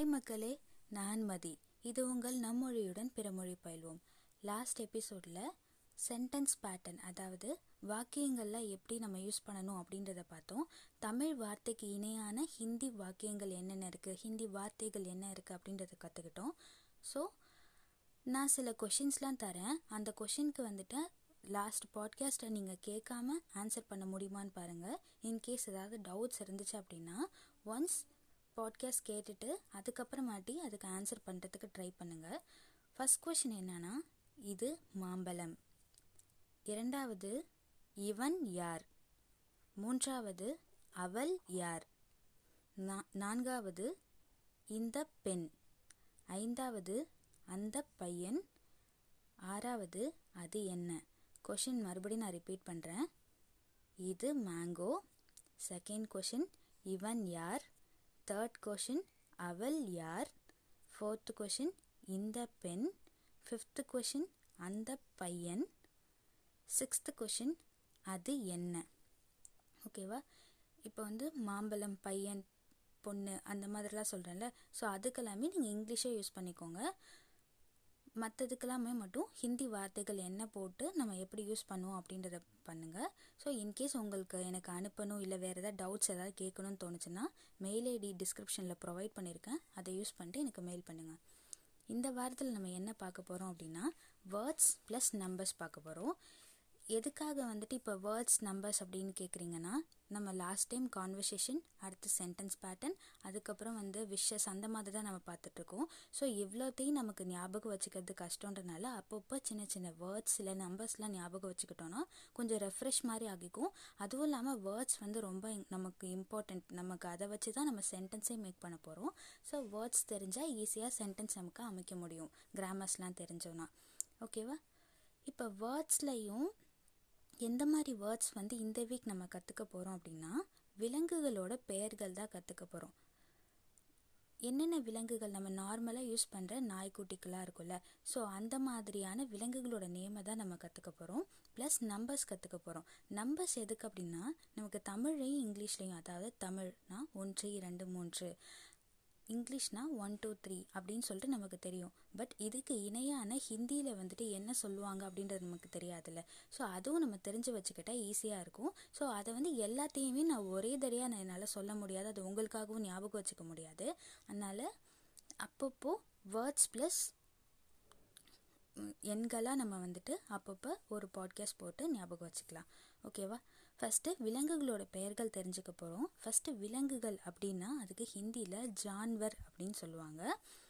hi மக்களே நான் மதி இது உங்கள் நம்மொழியுடன் பிறமொழி பயில்வோம் லாஸ்ட் எபிசோடில் சென்டென்ஸ் பேட்டர்ன் அதாவது வாக்கியங்கள்லாம் எப்படி நம்ம யூஸ் பண்ணணும் அப்படின்றத பார்த்தோம் தமிழ் வார்த்தைக்கு இணையான ஹிந்தி வாக்கியங்கள் என்னென்ன இருக்குது ஹிந்தி வார்த்தைகள் என்ன இருக்குது அப்படின்றத கற்றுக்கிட்டோம் ஸோ நான் சில கொஷின்ஸ்லாம் தரேன் அந்த கொஷினுக்கு வந்துட்டு லாஸ்ட் பாட்காஸ்ட்டை நீங்கள் கேட்காம ஆன்சர் பண்ண முடியுமான்னு பாருங்கள் இன்கேஸ் ஏதாவது டவுட்ஸ் இருந்துச்சு அப்படின்னா ஒன்ஸ் பாட்காஸ்ட் கேட்டுட்டு அதுக்கப்புறமாட்டி அதுக்கு ஆன்சர் பண்ணுறதுக்கு ட்ரை பண்ணுங்கள் ஃபஸ்ட் கொஷின் என்னன்னா இது மாம்பழம் இரண்டாவது இவன் யார் மூன்றாவது அவள் யார் நா- நான்காவது இந்த பெண் ஐந்தாவது அந்த பையன் ஆறாவது அது என்ன கொஷின் மறுபடியும் நான் ரிப்பீட் பண்ணுறேன் இது மேங்கோ செகண்ட் கொஷின் இவன் யார் தேர்ட் கொஷின் அவள் யார் ஃபோர்த் கொஷின் இந்த பெண் ஃபிஃப்த் கொஷின் அந்த பையன் சிக்ஸ்த் கொஷின் அது என்ன ஓகேவா இப்போ வந்து மாம்பழம் பையன் பொண்ணு அந்த மாதிரிலாம் சொல்கிறேன்ல ஸோ அதுக்கெல்லாமே நீங்கள் இங்கிலீஷே யூஸ் பண்ணிக்கோங்க மற்றதுக்கெல்லாமே மட்டும் ஹிந்தி வார்த்தைகள் என்ன போட்டு நம்ம எப்படி யூஸ் பண்ணுவோம் அப்படின்றத பண்ணுங்கள் ஸோ இன்கேஸ் உங்களுக்கு எனக்கு அனுப்பணும் இல்லை வேறு ஏதாவது டவுட்ஸ் ஏதாவது கேட்கணும்னு தோணுச்சுன்னா மெயில் ஐடி டிஸ்கிரிப்ஷனில் ப்ரொவைட் பண்ணியிருக்கேன் அதை யூஸ் பண்ணிட்டு எனக்கு மெயில் பண்ணுங்கள் இந்த வாரத்தில் நம்ம என்ன பார்க்க போகிறோம் அப்படின்னா வேர்ட்ஸ் ப்ளஸ் நம்பர்ஸ் பார்க்க போகிறோம் எதுக்காக வந்துட்டு இப்போ வேர்ட்ஸ் நம்பர்ஸ் அப்படின்னு கேட்குறீங்கன்னா நம்ம லாஸ்ட் டைம் கான்வர்சேஷன் அடுத்து சென்டென்ஸ் பேட்டர்ன் அதுக்கப்புறம் வந்து விஷஸ் அந்த மாதிரி தான் நம்ம பார்த்துட்ருக்கோம் ஸோ இவ்வளோத்தையும் நமக்கு ஞாபகம் வச்சுக்கிறது கஷ்டன்றனால அப்பப்போ சின்ன சின்ன வேர்ட்ஸ் இல்லை நம்பர்ஸ்லாம் ஞாபகம் வச்சுக்கிட்டோன்னா கொஞ்சம் ரெஃப்ரெஷ் மாதிரி ஆகிக்கும் அதுவும் இல்லாமல் வேர்ட்ஸ் வந்து ரொம்ப இம்- நமக்கு இம்பார்ட்டண்ட் நமக்கு அதை வச்சு தான் நம்ம சென்டென்ஸே மேக் பண்ண போகிறோம் ஸோ வேர்ட்ஸ் தெரிஞ்சால் ஈஸியாக சென்டென்ஸ் நமக்கு அமைக்க முடியும் கிராமர்ஸ்லாம் தெரிஞ்சோன்னா ஓகேவா இப்போ வேர்ட்ஸ்லையும் எந்த மாதிரி வேர்ட்ஸ் வந்து இந்த வீக் நம்ம கற்றுக்க போகிறோம் அப்படின்னா விலங்குகளோட பெயர்கள் தான் கற்றுக்க போகிறோம் என்னென்ன விலங்குகள் நம்ம நார்மலாக யூஸ் பண்ணுற நாய்க்குட்டிக்கெல்லாம் இருக்கும்ல ஸோ அந்த மாதிரியான விலங்குகளோட நேமை தான் நம்ம கற்றுக்க போகிறோம் ப்ளஸ் நம்பர்ஸ் கற்றுக்க போகிறோம் நம்பர்ஸ் எதுக்கு அப்படின்னா நமக்கு தமிழ்லையும் இங்கிலீஷ்லையும் அதாவது தமிழ்னா ஒன்று இரண்டு மூன்று இங்கிலீஷ்னா ஒன் டூ த்ரீ அப்படின்னு சொல்லிட்டு நமக்கு தெரியும் பட் இதுக்கு இணையான ஹிந்தியில் வந்துட்டு என்ன சொல்லுவாங்க அப்படின்றது நமக்கு தெரியாதுல்ல ஸோ அதுவும் நம்ம தெரிஞ்சு வச்சுக்கிட்டா ஈஸியாக இருக்கும் ஸோ அதை வந்து எல்லாத்தையுமே நான் ஒரே தடையாக நான் என்னால் சொல்ல முடியாது அது உங்களுக்காகவும் ஞாபகம் வச்சுக்க முடியாது அதனால் அப்பப்போ வேர்ட்ஸ் ப்ளஸ் எண்களாக நம்ம வந்துட்டு அப்பப்போ ஒரு பாட்காஸ்ட் போட்டு ஞாபகம் வச்சுக்கலாம் ஓகேவா ஃபஸ்ட்டு விலங்குகளோட பெயர்கள் தெரிஞ்சுக்க போகிறோம் ஃபஸ்ட்டு விலங்குகள் அப்படின்னா அதுக்கு ஹிந்தியில் ஜான்வர் அப்படின்னு சொல்லுவாங்க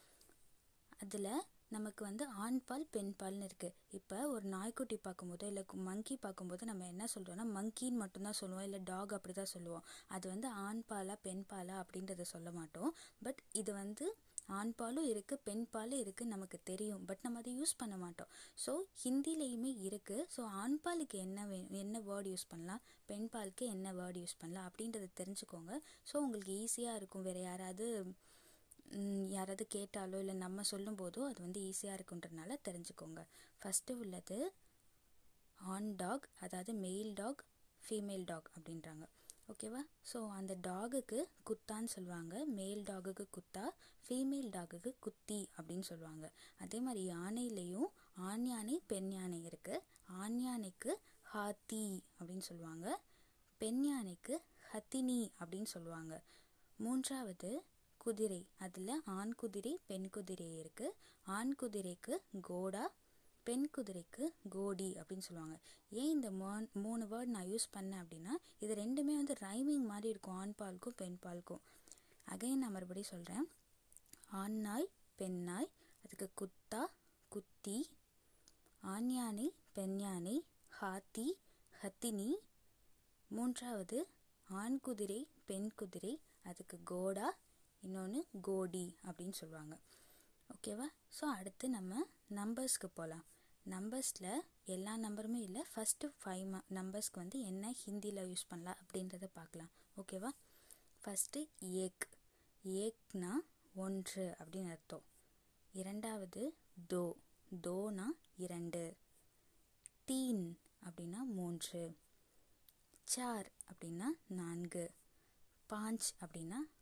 அதில் நமக்கு வந்து ஆண் பால் பெண் பால்னு இருக்குது இப்போ ஒரு நாய்க்குட்டி பார்க்கும்போதோ இல்லை மங்கி பார்க்கும்போது நம்ம என்ன சொல்கிறோம்னா மங்கின்னு மட்டும்தான் சொல்லுவோம் இல்லை டாக் அப்படி தான் சொல்லுவோம் அது வந்து ஆண் பாலா பெண் பாலா அப்படின்றத சொல்ல மாட்டோம் பட் இது வந்து ஆண் பாலும் இருக்குது பெண் பாலும் இருக்குது நமக்கு தெரியும் பட் நம்ம அதை யூஸ் பண்ண மாட்டோம் ஸோ ஹிந்திலையுமே இருக்குது ஸோ ஆண் பாலுக்கு என்ன வே என்ன வேர்டு யூஸ் பண்ணலாம் பெண் பாலுக்கு என்ன வேர்டு யூஸ் பண்ணலாம் அப்படின்றத தெரிஞ்சுக்கோங்க ஸோ உங்களுக்கு ஈஸியாக இருக்கும் வேறு யாராவது ம், யாராவது கேட்டாலோ இல்லை நம்ம சொல்லும்போதோ அது வந்து ஈஸியாக இருக்குன்றனால தெரிஞ்சுக்கோங்க ஃபஸ்ட்டு உள்ளது ஆன் டாக் அதாவது மெயில் டாக் ஃபீமேல் டாக் அப்படின்றாங்க ஓகேவா ஸோ அந்த டாகுக்கு குத்தான்னு சொல்லுவாங்க மேல் டாகுக்கு குத்தா ஃபீமேல் டாகுக்கு குத்தி அப்படின்னு சொல்லுவாங்க அதே மாதிரி யானையிலையும் ஆண் யானை பெண் யானை இருக்குது ஆண் யானைக்கு ஹாத்தி அப்படின்னு சொல்லுவாங்க பெண் யானைக்கு ஹத்தினி அப்படின்னு சொல்லுவாங்க மூன்றாவது குதிரை அதில் ஆண் குதிரை பெண் குதிரை இருக்குது ஆண் குதிரைக்கு கோடா பெண் குதிரைக்கு கோடி அப்படின்னு சொல்லுவாங்க ஏன் இந்த மூ- மூணு வேர்ட் நான் யூஸ் பண்ணேன் அப்படின்னா இது ரெண்டுமே வந்து ரைமிங் மாதிரி இருக்கும் ஆண் பாலுக்கும் பெண் பாலுக்கும் அகைன் நான் மறுபடியும் சொல்கிறேன் ஆண் நாய் பெண் நாய் அதுக்கு குத்தா குத்தி ஆண் யானை பெண் யானை ஹாத்தி ஹத்தினி மூன்றாவது ஆண் குதிரை பெண் குதிரை அதுக்கு கோடா இன்னொன்று கோடி அப்படின்னு சொல்லுவாங்க ஓகேவா ஸோ அடுத்து நம்ம நம்பர்ஸ்க்கு போகலாம் நம்பர்ஸில் எல்லா நம்பருமே இல்லை ஃபஸ்ட்டு ஃபைவ் நம்பர்ஸ்க்கு வந்து என்ன ஹிந்தியில் யூஸ் பண்ணலாம் அப்படின்றத பார்க்கலாம் ஓகேவா ஃபஸ்ட்டு ஏக் ஏக்னா ஒன்று அப்படின்னு அர்த்தம் இரண்டாவது தோ தோனா இரண்டு தீன் அப்படின்னா மூன்று சார் அப்படின்னா நான்கு பாஞ்ச் அப்படின்னா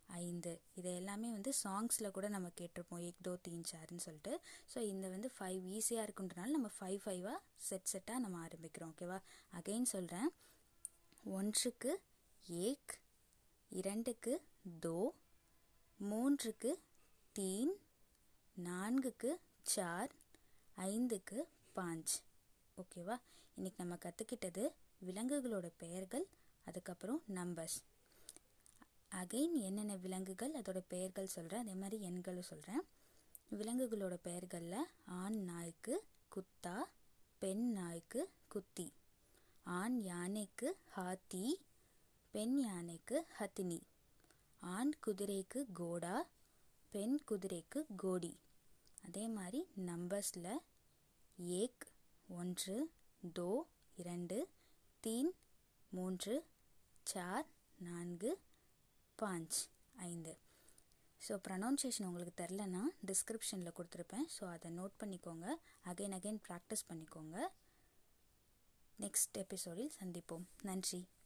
ஐந்து இது எல்லாமே வந்து சாங்ஸில் கூட நம்ம கேட்டிருப்போம் ஏக் தோ தீன் சார்னு சொல்லிட்டு ஸோ இந்த வந்து ஃபைவ் ஈஸியாக இருக்குன்றனால நம்ம ஃபைவ் ஃபைவாக செட் செட்டாக நம்ம ஆரம்பிக்கிறோம் ஓகேவா அகைன் சொல்கிறேன் ஒன்றுக்கு ஏக் இரண்டுக்கு தோ மூன்றுக்கு தீன் நான்குக்கு சார் ஐந்துக்கு பாஞ்ச் ஓகேவா இன்னைக்கு நம்ம கற்றுக்கிட்டது விலங்குகளோட பெயர்கள் அதுக்கப்புறம் நம்பர்ஸ் அகைன் என்னென்ன விலங்குகள் அதோட பெயர்கள் சொல்கிறேன் அதே மாதிரி எண்களும் சொல்கிறேன் விலங்குகளோட பெயர்களில் ஆண் நாய்க்கு குத்தா பெண் நாய்க்கு குத்தி ஆண் யானைக்கு ஹாத்தி பெண் யானைக்கு ஹத்தினி ஆண் குதிரைக்கு கோடா பெண் குதிரைக்கு கோடி அதே மாதிரி நம்பர்ஸில் ஏக் ஒன்று தோ இரண்டு தீன் மூன்று சார் நான்கு பாஞ்ச் ஐந்து ஸோ ப்ரனவுன்சியேஷன் உங்களுக்கு தெரிலனா டிஸ்கிரிப்ஷனில் கொடுத்துருப்பேன் ஸோ அதை நோட் பண்ணிக்கோங்க அகைன் அகைன் ப்ராக்டிஸ் பண்ணிக்கோங்க நெக்ஸ்ட் எபிசோடில் சந்திப்போம் நன்றி